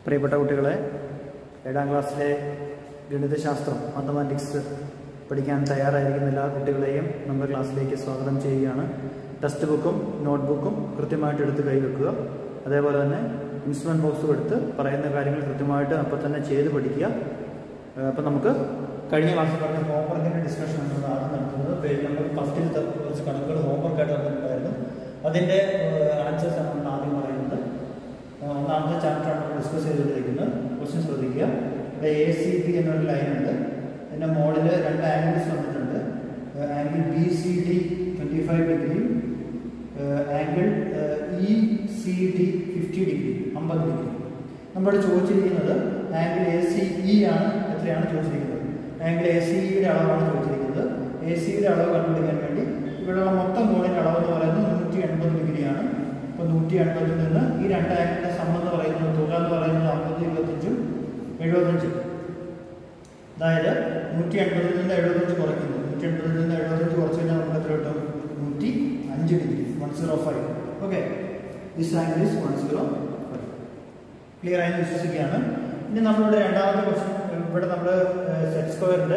പ്രിയപ്പെട്ട കുട്ടികളെ ഏഴാം ക്ലാസ്സിലെ ഗണിതശാസ്ത്രം മാത്തമാറ്റിക്സ് പഠിക്കാൻ തയ്യാറായിരിക്കുന്ന എല്ലാ കുട്ടികളെയും നമ്മുടെ ക്ലാസ്സിലേക്ക് സ്വാഗതം ചെയ്യുകയാണ് ടെക്സ്റ്റ് ബുക്കും നോട്ട്ബുക്കും കൃത്യമായിട്ട് എടുത്ത് കൈവെക്കുക അതേപോലെ തന്നെ ഇൻസ്ട്രുമെൻറ്റ് ബോക്സും എടുത്ത് പറയുന്ന കാര്യങ്ങൾ കൃത്യമായിട്ട് അപ്പോൾ തന്നെ ചെയ്ത് പഠിക്കുക അപ്പം നമുക്ക് കഴിഞ്ഞ ക്ലാസ്സിൽ പറഞ്ഞ ഹോംവർക്കിൻ്റെ ഡിസ്കഷൻ ആണ് ആദ്യം നടത്തുന്നത് പേജ് നമ്പർ ഫസ്റ്റിലത്തെ കുറച്ച് കണക്കുകൾ ഹോംവർക്കായിട്ട് വന്നിട്ടുണ്ടായിരുന്നു അതിൻ്റെ ആൻസേഴ്സ് ആണ് നമ്മൾ ആദ്യം പറയുന്നത് ആ, ഒന്നാമത്തെ ചാപ്റ്ററാണ് നമ്മൾ ഡിസ്കസ് ചെയ്തുകൊണ്ടിരിക്കുന്നത് ക്വസ്റ്റ്യൻ ശ്രദ്ധിക്കുക ഇവിടെ എ സി ബി എന്നൊരു ലൈൻ ഉണ്ട് ഇതിൻ്റെ മോഡിൽ രണ്ട് ആംഗിൾസ് വന്നിട്ടുണ്ട് angle B C D twenty five ഡിഗ്രിയും angle E C D fifty degree അമ്പത് ഡിഗ്രി നമ്മളോട് ചോദിച്ചിരിക്കുന്നത് ആംഗിൾ എ സി ഇ ആണ് എത്രയാണ് ചോദിച്ചിരിക്കുന്നത് ആംഗിൾ എ സി ഇയുടെ അളവാണ് ചോദിച്ചിരിക്കുന്നത് എ സിയുടെ അളവ് കണ്ടുപിടിക്കാൻ വേണ്ടി ഇവിടെയുള്ള മൊത്തം കോണിൻ്റെ അളവ് എന്ന് പറയുന്നത് നൂറ്റി എൺപത് ഡിഗ്രിയാണ് അപ്പോൾ നൂറ്റി എൺപതിൽ നിന്ന് ഈ രണ്ട് ആംഗിളിൻ്റെ സം എന്ന് പറയുന്നത് തുക എന്ന് പറയുന്നത് അമ്പത് ഇരുപത്തഞ്ചും എഴുപത്തഞ്ചും അതായത് നൂറ്റി എൺപതിൽ നിന്ന് എഴുപത്തഞ്ച് കുറയ്ക്കുന്നു നൂറ്റി എൺപതിൽ നിന്ന് എഴുപത്തഞ്ച് കുറച്ച് കഴിഞ്ഞാൽ നമുക്ക് എത്ര കിട്ടും നൂറ്റി അഞ്ച് degree one zero five okay this angle is one zero five clear ആയി എന്ന് വിശ്വസിക്കുകയാണ് ഇനി നമ്മളുടെ രണ്ടാമത്തെ ക്വസ്റ്റ്യൻ ഇവിടെ നമ്മൾ സെറ്റ് സ്ക്വയറിൻ്റെ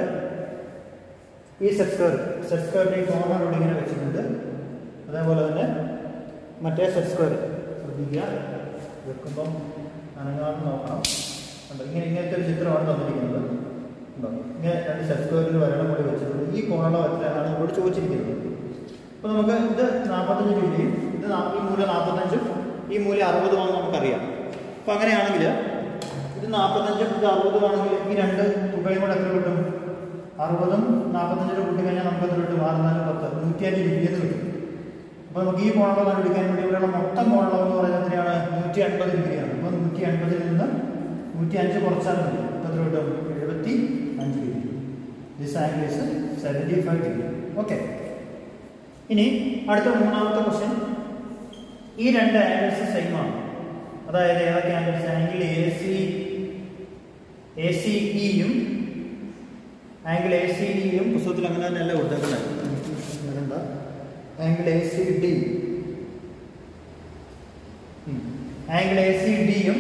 ഈ സെറ്റ് സ്ക്വയർ സെറ്റ് സ്ക്വയറിൻ്റെ ഈ കോർണർ ഇവിടെ ഇങ്ങനെ വെച്ചിട്ടുണ്ട് അതേപോലെ തന്നെ മറ്റേ സെറ്റ് സ്ക്വയർ ശ്രദ്ധിക്കുക വെക്കുമ്പം അനങ്ങാതെ നോക്കണം കണ്ടോ ഇങ്ങനെ ഇങ്ങനത്തെ ഒരു ചിത്രമാണ് തന്നിരിക്കുന്നത് ഉണ്ടോ ഇങ്ങനെ രണ്ട് സെറ്റ് സ്ക്വയറിൽ വരണം കൂടി വെച്ചിട്ടുണ്ട് ഈ കോണോ എത്രയാണ് ഇവിടെ ചോദിച്ചിരിക്കുന്നത് അപ്പോൾ നമുക്ക് ഇത് നാൽപ്പത്തഞ്ച് ഡിഗ്രിയും ഇത് നാ- ഈ മൂല നാൽപ്പത്തഞ്ചും ഈ മൂല അറുപതുമാണെന്ന് നമുക്കറിയാം അപ്പോൾ അങ്ങനെയാണെങ്കിൽ ഇത് നാൽപ്പത്തഞ്ചും ഇത് അറുപതുമാണെങ്കിൽ ഈ രണ്ട് തുകയും കൂടെ എത്ര കിട്ടും അറുപതും നാൽപ്പത്തഞ്ചിലും കൂട്ടി കഴിഞ്ഞാൽ നമുക്ക് എത്ര കിട്ടും ആറ് നാല് പത്ത് നൂറ്റിയഞ്ച് ഡിഗ്രി എന്ന് കിട്ടും അപ്പോൾ നമുക്ക് ഈ കോണളവ് കണ്ടുപിടിക്കാൻ വേണ്ടി ഇവിടെയുള്ള മൊത്തം കോണളവ് എന്ന് പറയുന്നത് എത്രയാണ് നൂറ്റി അൻപത് ഡിഗ്രിയാണ് അപ്പോൾ നൂറ്റി അൻപതിൽ നിന്ന് നൂറ്റി അഞ്ച് കുറച്ചാൽ മതി അപ്പോൾ എത്ര കിട്ടും എഴുപത്തി അഞ്ച് degree this angle is seventy five degree okay ഇനി അടുത്ത മൂന്നാമത്തെ ക്വസ്റ്റ്യൻ ഈ രണ്ട് ആംഗിൾസ് സെയിം ആണ് അതായത് ഏതൊക്കെ angles angle A C A C ഇയും ആംഗിൾ എ സി ഡിയും പുസ്തകത്തിൽ അങ്ങനെ തന്നെയല്ല കൊടുത്തേക്കുന്നത് എന്താ angle A C D angle A C ഡിയും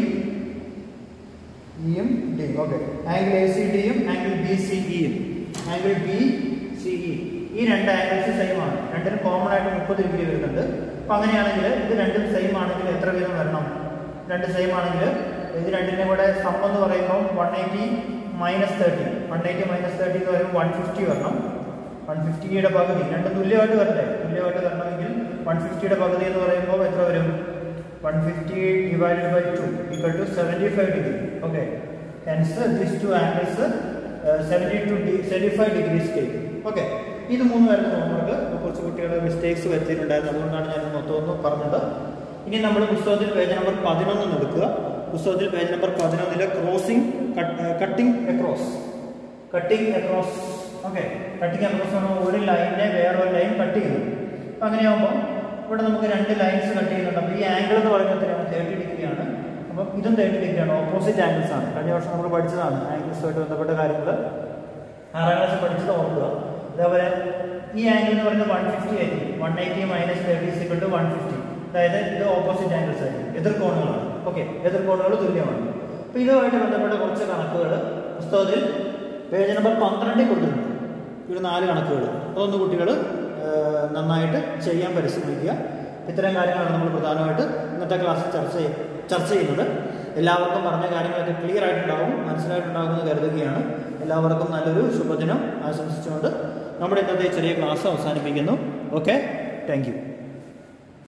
ഇയും ഡിയും ഓക്കെ ആംഗിൾ എ സി ഡിയും ആംഗിൾ ബി സി ഇയും ആംഗിൾ ബി സി ഇ ഈ രണ്ട് ആംഗിൾസ് സെയിം ആണ് രണ്ടിനും കോമൺ ആയിട്ട് മുപ്പത് ഡിഗ്രി വരുന്നുണ്ട് അപ്പൊ അങ്ങനെയാണെങ്കിൽ ഇത് രണ്ടും സെയിം ആണെങ്കിൽ എത്ര വീതം വരണം രണ്ട് സെയിം ആണെങ്കിൽ ഇത് രണ്ടിന്റെ കൂടെ സം എന്ന് പറയുമ്പോൾ one eighty minus thirty one eighty minus thirty എന്ന് പറയുമ്പോൾ വൺ ഫിഫ്റ്റി വരണം വൺ ഫിഫ്റ്റിയുടെ പകുതി രണ്ടും തുല്യമായിട്ട് വരണ്ടേ തുല്യമായിട്ട് വരണമെങ്കിൽ വൺ ഫിഫ്റ്റിയുടെ പകുതി എന്ന് പറയുമ്പോൾ എത്ര വരും one fifty divided by two equal to seventy five degree okay hence this two angles seventy two D seventy five degree scale okay ഇത് മൂന്ന് വരുന്ന ഹോംവർക്ക് കുറച്ച് കുട്ടികളുടെ മിസ്റ്റേക്സ് വരുത്തിയിട്ടുണ്ടായിരുന്നു അതുകൊണ്ടാണ് ഞാൻ മൊത്തം ഒന്ന് പറഞ്ഞത് ഇനി നമ്മൾ പുസ്തകത്തിൽ പേജ് നമ്പർ പതിനൊന്ന് എടുക്കുക പുസ്തകത്തിൽ പേജ് നമ്പർ പതിനൊന്നില് crossing cutting across cutting across okay cutting across ആണ് ഒരു ലൈനിനെ വേറൊരു ലൈൻ കട്ട് ചെയ്യുന്നത് അപ്പം അങ്ങനെയാകുമ്പോൾ ഇവിടെ നമുക്ക് രണ്ട് ലൈൻസ് കട്ട് ചെയ്യുന്നുണ്ട് അപ്പോൾ ഈ ആംഗിൾ എന്ന് പറയുന്നത് എത്രയാണ് തേർട്ടി ഡിഗ്രിയാണ് അപ്പം ഇതും തേർട്ടി ഡിഗ്രിയാണ് ഓപ്പോസിറ്റ് ആംഗിൾസ് ആണ് കഴിഞ്ഞ വർഷം നമ്മൾ പഠിച്ചതാണ് ആംഗിൾസുമായിട്ട് ബന്ധപ്പെട്ട കാര്യങ്ങൾ ആറാം ക്ലാസ് പഠിച്ചത് ഓർക്കുക അതേപോലെ ഈ ആംഗിൾ എന്ന് പറയുന്നത് വൺ ഫിഫ്റ്റി ആയിരിക്കും one eighty minus thirty is equal to one fifty അതായത് ഇത് ഓപ്പോസിറ്റ് ആംഗിൾസ് ആയിരിക്കും എതിർകോണുകളാണ് ഓക്കെ എതിർകോണുകൾ തുല്യമാണ് അപ്പോൾ ഇതുമായിട്ട് ബന്ധപ്പെട്ട കുറച്ച് കണക്കുകൾ പുസ്തകത്തിൽ പേജ് നമ്പർ പന്ത്രണ്ടിൽ കൊടുത്തിട്ടുണ്ട് ഇവിടെ നാല് കണക്കുകൾ അതൊന്ന് കുട്ടികൾ നന്നായിട്ട് ചെയ്യാൻ പരിശ്രമിക്കുക ഇത്തരം കാര്യങ്ങളാണ് നമ്മൾ പ്രധാനമായിട്ട് ഇന്നത്തെ ക്ലാസ്സിൽ ചർച്ച ചെയ്യ- ചർച്ച ചെയ്യുന്നത് എല്ലാവർക്കും പറഞ്ഞ കാര്യങ്ങളൊക്കെ ക്ലിയർ ആയിട്ടുണ്ടാവും മനസ്സിലായിട്ടുണ്ടാകുമെന്ന് കരുതുകയാണ് എല്ലാവർക്കും നല്ലൊരു ശുഭദിനം ആശംസിച്ചുകൊണ്ട് നമ്മുടെ ഇന്നത്തെ ചെറിയ ക്ലാസ് അവസാനിപ്പിക്കുന്നു ഓക്കെ താങ്ക് യു